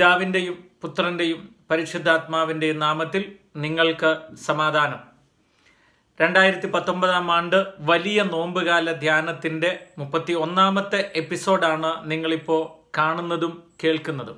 പിതാവിൻ്റെയും പുത്രൻ്റെയും പരിശുദ്ധാത്മാവിൻ്റെയും നാമത്തിൽ നിങ്ങൾക്ക് സമാധാനം രണ്ടായിരത്തി പത്തൊമ്പതാം ആണ്ട് വലിയ നോമ്പുകാല ധ്യാനത്തിൻ്റെ മുപ്പത്തി ഒന്നാമത്തെ എപ്പിസോഡാണ് നിങ്ങളിപ്പോൾ കാണുന്നതും കേൾക്കുന്നതും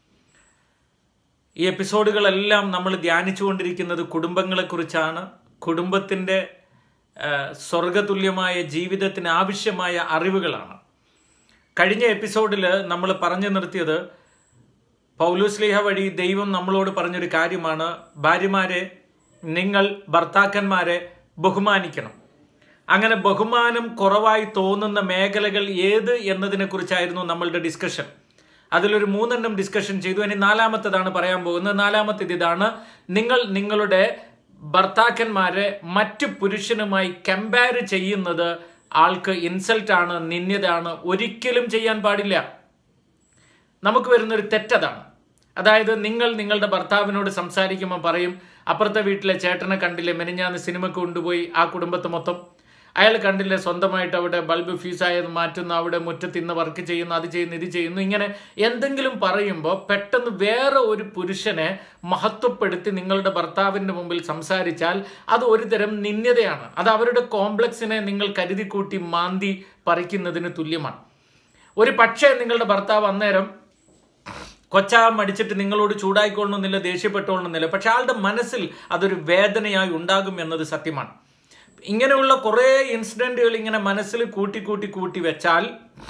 ഈ എപ്പിസോഡുകളെല്ലാം നമ്മൾ ധ്യാനിച്ചുകൊണ്ടിരിക്കുന്നത് കുടുംബങ്ങളെക്കുറിച്ചാണ് കുടുംബത്തിൻ്റെ ആ, സ്വർഗതുല്യമായ ജീവിതത്തിന് ആവശ്യമായ അറിവുകളാണ് കഴിഞ്ഞ എപ്പിസോഡിൽ നമ്മൾ പറഞ്ഞു നിർത്തിയത് പൗലുസ്ലിഹ വഴി ദൈവം നമ്മളോട് പറഞ്ഞൊരു കാര്യമാണ് ഭാര്യമാരെ നിങ്ങൾ ഭർത്താക്കന്മാരെ ബഹുമാനിക്കണം അങ്ങനെ ബഹുമാനം കുറവായി തോന്നുന്ന മേഖലകൾ ഏത് എന്നതിനെ കുറിച്ചായിരുന്നു നമ്മളുടെ ഡിസ്കഷൻ അതിലൊരു മൂന്നെണ്ണം ഡിസ്കഷൻ ചെയ്തു ഇനി നാലാമത്തതാണ് പറയാൻ പോകുന്നത് നാലാമത്തേത് ഇതാണ് നിങ്ങൾ നിങ്ങളുടെ ഭർത്താക്കന്മാരെ മറ്റു പുരുഷനുമായി കമ്പയർ ചെയ്യുന്നത് ആൾക്ക് ഇൻസൾട്ടാണ് നിന്ദ്യതാണ് ഒരിക്കലും ചെയ്യാൻ പാടില്ല നമുക്ക് വരുന്നൊരു തെറ്റതാണ് അതായത് നിങ്ങൾ നിങ്ങളുടെ ഭർത്താവിനോട് സംസാരിക്കുമ്പോൾ പറയും അപ്പുറത്തെ വീട്ടിലെ ചേട്ടനെ കണ്ടില്ലേ മെനിഞ്ഞാന്ന് സിനിമക്ക് കൊണ്ടുപോയി ആ കുടുംബത്തെ മൊത്തം അയാൾ കണ്ടില്ലേ സ്വന്തമായിട്ട് അവിടെ ബൾബ് ഫ്യൂസായത് മാറ്റുന്നു അവിടെ മുറ്റത്ത് ഇന്ന് വർക്ക് ചെയ്യുന്നു അത് ചെയ്യുന്നു ഇത് ചെയ്യുന്നു ഇങ്ങനെ എന്തെങ്കിലും പറയുമ്പോൾ പെട്ടെന്ന് വേറെ ഒരു പുരുഷനെ മഹത്വപ്പെടുത്തി നിങ്ങളുടെ ഭർത്താവിൻ്റെ മുമ്പിൽ സംസാരിച്ചാൽ അത് ഒരു തരം നിന്ദ്യതയാണ് അത് അവരുടെ കോംപ്ലക്സിനെ നിങ്ങൾ കരുതിക്കൂട്ടി മാന്തി പറിക്കുന്നതിന് തുല്യമാണ് ഒരു പക്ഷേ നിങ്ങളുടെ ഭർത്താവ് അന്നേരം കൊച്ചാ മടിച്ചിട്ട് നിങ്ങളോട് ചൂടായിക്കൊള്ളണമെന്നില്ല ദേഷ്യപ്പെട്ടോളണമെന്നില്ല പക്ഷെ ആളുടെ മനസ്സിൽ അതൊരു വേദനയായി ഉണ്ടാകും എന്നത് സത്യമാണ് ഇങ്ങനെയുള്ള കുറേ ഇൻസിഡൻറ്റുകൾ ഇങ്ങനെ മനസ്സിൽ കൂട്ടി കൂട്ടി കൂട്ടി വെച്ചാൽ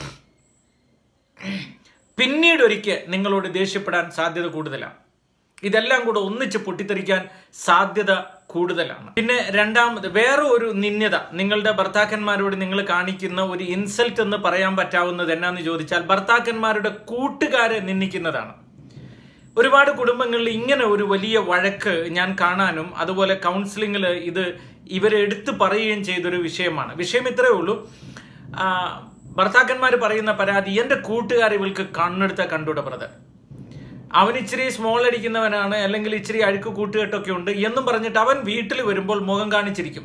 പിന്നീട് ഒരിക്കൽ നിങ്ങളോട് ദേഷ്യപ്പെടാൻ സാധ്യത കൂടുതലാണ് ഇതെല്ലാം കൂടെ ഒന്നിച്ച് പൊട്ടിത്തെറിക്കാൻ സാധ്യത കൂടുതലാണ് പിന്നെ രണ്ടാമത് വേറെ ഒരു നിന്ദ്യത നിങ്ങളുടെ ഭർത്താക്കന്മാരോട് നിങ്ങൾ കാണിക്കുന്ന ഒരു ഇൻസൾട്ട് എന്ന് പറയാൻ പറ്റാവുന്നത് എന്നാന്ന് ചോദിച്ചാൽ ഭർത്താക്കന്മാരുടെ കൂട്ടുകാരെ നിന്ദിക്കുന്നതാണ് ഒരുപാട് കുടുംബങ്ങളിൽ ഇങ്ങനെ ഒരു വലിയ വഴക്ക് ഞാൻ കാണാനും അതുപോലെ കൗൺസിലിങ്ങിൽ ഇത് ഇവരെ എടുത്തു പറയുകയും ചെയ്തൊരു വിഷയമാണ് വിഷയം ഇത്രയേ ഉള്ളൂ ആ, ഭർത്താക്കന്മാർ പറയുന്ന പരാതി എൻ്റെ കൂട്ടുകാർ ഇവൾക്ക് കണ്ണെടുത്ത കണ്ടൂടെ ബ്രദർ അവൻ ഇച്ചിരി സ്മോൾ അടിക്കുന്നവനാണ് അല്ലെങ്കിൽ ഇച്ചിരി അഴുക്ക് കൂട്ടുകെട്ടൊക്കെ ഉണ്ട് എന്നും പറഞ്ഞിട്ട് അവൻ വീട്ടിൽ വരുമ്പോൾ മുഖം കാണിച്ചിരിക്കും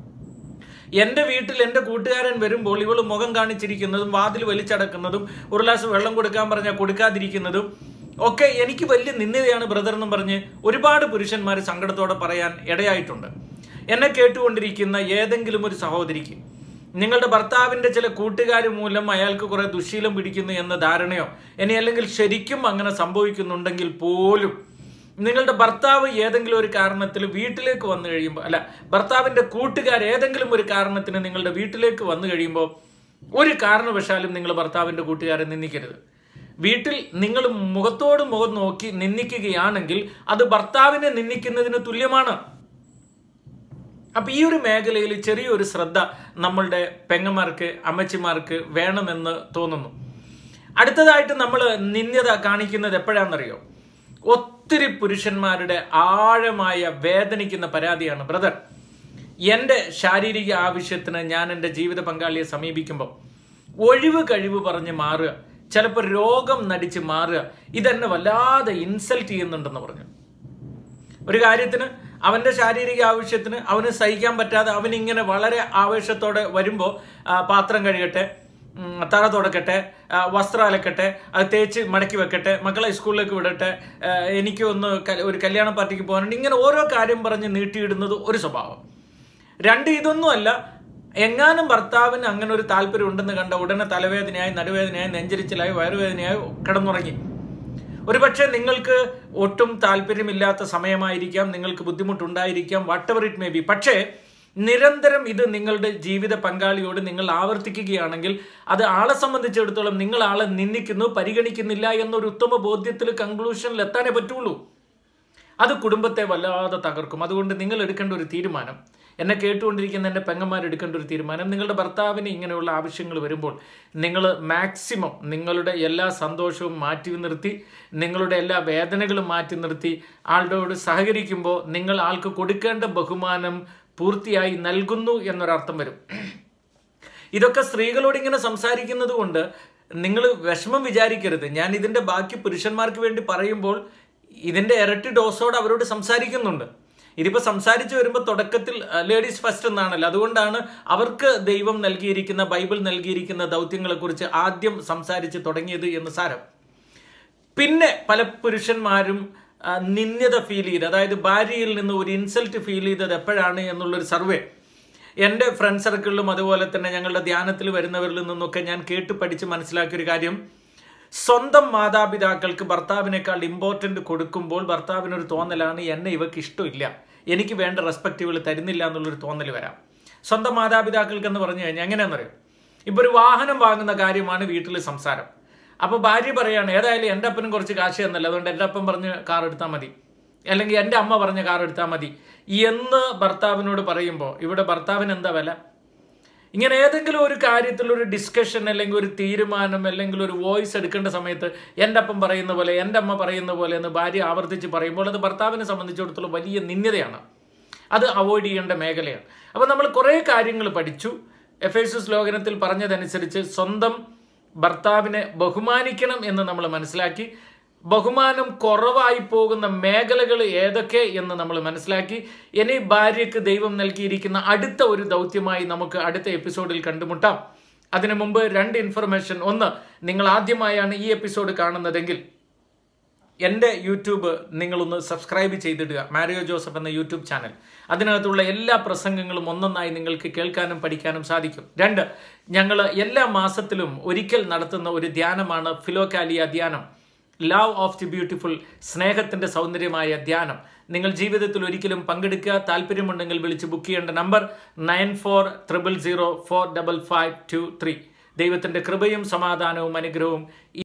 എൻ്റെ വീട്ടിൽ എൻ്റെ കൂട്ടുകാരൻ വരുമ്പോൾ ഇവൾ മുഖം കാണിച്ചിരിക്കുന്നതും വാതിൽ വലിച്ചടക്കുന്നതും ഒരു ഗ്ലാസ് വെള്ളം കൊടുക്കാൻ പറഞ്ഞാൽ കൊടുക്കാതിരിക്കുന്നതും ഒക്കെ എനിക്ക് വലിയ നിന്ദതയാണ് ബ്രദർ എന്നും പറഞ്ഞ് ഒരുപാട് പുരുഷന്മാർ സങ്കടത്തോടെ പറയാൻ ഇടയായിട്ടുണ്ട് എന്നെ കേട്ടുകൊണ്ടിരിക്കുന്ന ഏതെങ്കിലും ഒരു സഹോദരിക്ക് നിങ്ങളുടെ ഭർത്താവിന്റെ ചില കൂട്ടുകാർ മൂലം അയാൾക്ക് കുറെ ദുശീലം പിടിക്കുന്നു എന്ന ധാരണയോ ഇനി അല്ലെങ്കിൽ ശരിക്കും അങ്ങനെ സംഭവിക്കുന്നുണ്ടെങ്കിൽ പോലും നിങ്ങളുടെ ഭർത്താവ് ഏതെങ്കിലും ഒരു കാരണത്തിൽ വീട്ടിലേക്ക് വന്നു കഴിയുമ്പോൾ അല്ല ഭർത്താവിന്റെ കൂട്ടുകാർ ഏതെങ്കിലും ഒരു കാരണത്തിന് നിങ്ങളുടെ വീട്ടിലേക്ക് വന്നു കഴിയുമ്പോൾ ഒരു കാരണവശാലും നിങ്ങൾ ഭർത്താവിന്റെ കൂട്ടുകാരെ നിന്ദിക്കരുത് വീട്ടിൽ നിങ്ങൾ മുഖത്തോട് മുഖം നോക്കി നിന്ദിക്കുകയാണെങ്കിൽ അത് ഭർത്താവിനെ നിന്ദിക്കുന്നതിന് തുല്യമാണ് അപ്പൊ ഈ ഒരു മേഖലയിൽ ചെറിയൊരു ശ്രദ്ധ നമ്മളുടെ പെങ്ങന്മാർക്ക് അമ്മച്ചിമാർക്ക് വേണമെന്ന് തോന്നുന്നു അടുത്തതായിട്ട് നമ്മൾ നിന്ദ്യത കാണിക്കുന്നത് എപ്പോഴാണെന്നറിയോ ഒത്തിരി പുരുഷന്മാരുടെ ആഴമായ വേദനിക്കുന്ന പരാതിയാണ് ബ്രദർ എൻ്റെ ശാരീരിക ആവശ്യത്തിന് ഞാൻ എൻ്റെ ജീവിത പങ്കാളിയെ സമീപിക്കുമ്പോൾ ഒഴിവ് കഴിവ് പറഞ്ഞ് മാറുക ചിലപ്പോൾ രോഗം നടിച്ച് മാറുക ഇതെന്നെ വല്ലാതെ ഇൻസൾട്ട് ചെയ്യുന്നുണ്ടെന്ന് പറഞ്ഞു ഒരു കാര്യത്തിന് അവന്റെ ശാരീരിക ആവശ്യത്തിന് അവന് സഹിക്കാൻ പറ്റാതെ അവൻ ഇങ്ങനെ വളരെ ആവേശത്തോടെ വരുമ്പോൾ പാത്രം കഴുകട്ടെ ഉം, തറ തുടക്കട്ടെ ആ, വസ്ത്രം അലക്കട്ടെ അത് തേച്ച് മടക്കി വെക്കട്ടെ മക്കളെ സ്കൂളിലേക്ക് വിടട്ടെ ആ, എനിക്ക് ഒന്ന് ക- ഒരു കല്യാണ പാർട്ടിക്ക് പോകാനുണ്ട് ഇങ്ങനെ ഓരോ കാര്യം പറഞ്ഞ് നീട്ടിയിടുന്നത് ഒരു സ്വഭാവം രണ്ട് ഇതൊന്നുമല്ല എങ്ങാനും ഭർത്താവിന് അങ്ങനെ ഒരു താല്പര്യം ഉണ്ടെന്ന് കണ്ട ഉടനെ തലവേദനയായി നടുവേദനയായി നെഞ്ചരിച്ചിലായി വയറുവേദനയായി കിടന്നുറങ്ങി ഒരുപക്ഷെ നിങ്ങൾക്ക് ഒട്ടും താല്പര്യമില്ലാത്ത സമയമായിരിക്കാം നിങ്ങൾക്ക് ബുദ്ധിമുട്ടുണ്ടായിരിക്കാം whatever it may be പക്ഷേ നിരന്തരം ഇത് നിങ്ങളുടെ ജീവിത പങ്കാളിയോട് നിങ്ങൾ ആവർത്തിക്കുകയാണെങ്കിൽ അത് ആളെ സംബന്ധിച്ചിടത്തോളം നിങ്ങൾ ആളെ നിന്ദിക്കുന്നു പരിഗണിക്കുന്നില്ല എന്നൊരു ഉത്തമ ബോധ്യത്തിൽ കൺക്ലൂഷനിൽ എത്താനേ പറ്റുള്ളൂ അത് കുടുംബത്തെ വല്ലാതെ തകർക്കും അതുകൊണ്ട് നിങ്ങൾ എടുക്കേണ്ട ഒരു തീരുമാനം എന്നെ കേട്ടുകൊണ്ടിരിക്കുന്ന എൻ്റെ പെങ്ങന്മാർ എടുക്കേണ്ട ഒരു തീരുമാനം നിങ്ങളുടെ ഭർത്താവിന് ഇങ്ങനെയുള്ള ആവശ്യങ്ങൾ വരുമ്പോൾ നിങ്ങൾ മാക്സിമം നിങ്ങളുടെ എല്ലാ സന്തോഷവും മാറ്റി നിർത്തി നിങ്ങളുടെ എല്ലാ വേദനകളും മാറ്റി നിർത്തി ആളുടെ സഹകരിക്കുമ്പോൾ നിങ്ങൾ ആൾക്ക് കൊടുക്കേണ്ട ബഹുമാനം പൂർത്തിയായി നൽകുന്നു എന്നൊരർത്ഥം വരും ഇതൊക്കെ സ്ത്രീകളോട് ഇങ്ങനെ സംസാരിക്കുന്നത് കൊണ്ട് നിങ്ങൾ വിഷമം വിചാരിക്കരുത് ഞാൻ ഇതിന്റെ ബാക്കി പുരുഷന്മാർക്ക് വേണ്ടി പറയുമ്പോൾ ഇതിന്റെ ഇരട്ടി ഡോസോട് അവരോട് സംസാരിക്കുന്നുണ്ട് ഇതിപ്പോ സംസാരിച്ചു വരുമ്പോൾ തുടക്കത്തിൽ ലേഡീസ് ഫസ്റ്റ് എന്നാണല്ലോ അതുകൊണ്ടാണ് അവർക്ക് ദൈവം നൽകിയിരിക്കുന്ന ബൈബിൾ നൽകിയിരിക്കുന്ന ദൗത്യങ്ങളെക്കുറിച്ച് ആദ്യം സംസാരിച്ച് തുടങ്ങിയത് എന്ന് സാരം പിന്നെ പല പുരുഷന്മാരും ആ, നിന്ദ്യത ഫീൽ ചെയ്ത് അതായത് ഭാര്യയിൽ നിന്ന് ഒരു ഇൻസൾട്ട് ഫീൽ ചെയ്തത് എപ്പോഴാണ് എന്നുള്ളൊരു സർവേ എൻ്റെ ഫ്രണ്ട് സർക്കിളിലും അതുപോലെ തന്നെ ഞങ്ങളുടെ ധ്യാനത്തിൽ വരുന്നവരിൽ നിന്നൊക്കെ ഞാൻ കേട്ട് പഠിച്ച് മനസ്സിലാക്കിയൊരു കാര്യം സ്വന്തം മാതാപിതാക്കൾക്ക് ഭർത്താവിനേക്കാൾ ഇമ്പോർട്ടൻ്റ് കൊടുക്കുമ്പോൾ ഭർത്താവിനൊരു തോന്നലാണ് എന്നെ ഇവക്ക് ഇഷ്ടമില്ല എനിക്ക് വേണ്ട റെസ്പെക്റ്റ് ഇവൾ തരുന്നില്ല എന്നുള്ളൊരു തോന്നൽ വരാം സ്വന്തം മാതാപിതാക്കൾക്ക് എന്ന് പറഞ്ഞു കഴിഞ്ഞാൽ എങ്ങനെയാണെന്നറിയോ ഇപ്പോൾ ഒരു വാഹനം വാങ്ങുന്ന കാര്യമാണ് വീട്ടിൽ സംസാരം അപ്പോൾ ഭാര്യ പറയാണ് ഏതായാലും എൻ്റെ അപ്പനും കുറച്ച് കാശ് തന്നല്ല അതുകൊണ്ട് എൻ്റെ അപ്പം പറഞ്ഞ് കാർ എടുത്താൽ മതി അല്ലെങ്കിൽ എൻ്റെ അമ്മ പറഞ്ഞ കാർ എടുത്താൽ മതി എന്ന് ഭർത്താവിനോട് പറയുമ്പോൾ ഇവിടെ ഭർത്താവിന് എന്താ വില ഇങ്ങനെ ഏതെങ്കിലും ഒരു കാര്യത്തിൽ ഒരു ഡിസ്കഷൻ അല്ലെങ്കിൽ ഒരു തീരുമാനം അല്ലെങ്കിൽ ഒരു വോയിസ് എടുക്കേണ്ട സമയത്ത് എൻ്റെ അപ്പം പറയുന്ന പോലെ എൻ്റെ അമ്മ പറയുന്ന പോലെ എന്ന് ഭാര്യ ആവർത്തിച്ച് പറയുമ്പോൾ അത് ഭർത്താവിനെ സംബന്ധിച്ചിടത്തോളം വലിയ നിന്ദ്യതയാണ് അത് അവോയ്ഡ് ചെയ്യേണ്ട മേഖലയാണ് അപ്പോൾ നമ്മൾ കുറേ കാര്യങ്ങൾ പഠിച്ചു എഫ് എസ് ശ്ലോകനത്തിൽ പറഞ്ഞതനുസരിച്ച് സ്വന്തം ഭർത്താവിനെ ബഹുമാനിക്കണം എന്ന് നമ്മൾ മനസ്സിലാക്കി ബഹുമാനം കുറവായി പോകുന്ന മേഖലകൾ ഏതൊക്കെ എന്ന് നമ്മൾ മനസ്സിലാക്കി ഇനി ഭാര്യയ്ക്ക് ദൈവം നൽകിയിരിക്കുന്ന അടുത്ത ഒരു ദൗത്യമായി നമുക്ക് അടുത്ത എപ്പിസോഡിൽ കണ്ടുമുട്ടാം അതിനു മുമ്പ് രണ്ട് ഇൻഫർമേഷൻ ഒന്ന് നിങ്ങൾ ആദ്യമായാണ് ഈ എപ്പിസോഡ് കാണുന്നതെങ്കിൽ എൻ്റെ യൂട്യൂബ് നിങ്ങളൊന്ന് സബ്സ്ക്രൈബ് ചെയ്തിടുക മാരിയോ ജോസഫ് എന്ന യൂട്യൂബ് ചാനൽ അതിനകത്തുള്ള എല്ലാ പ്രസംഗങ്ങളും ഒന്നൊന്നായി നിങ്ങൾക്ക് കേൾക്കാനും പഠിക്കാനും സാധിക്കും രണ്ട് ഞങ്ങൾ എല്ലാ മാസത്തിലും ഒരിക്കൽ നടത്തുന്ന ഒരു ധ്യാനമാണ് ഫിലോകാലിയ ധ്യാനം ലവ് ഓഫ് ദി ബ്യൂട്ടിഫുൾ സ്നേഹത്തിൻ്റെ സൗന്ദര്യമായ ധ്യാനം നിങ്ങൾ ജീവിതത്തിൽ ഒരിക്കലും പങ്കെടുക്കുക താല്പര്യമുണ്ടെങ്കിൽ വിളിച്ച് ബുക്ക് ചെയ്യേണ്ട number nine four triple zero four double five two three ദൈവത്തിൻ്റെ കൃപയും സമാധാനവും അനുഗ്രഹവും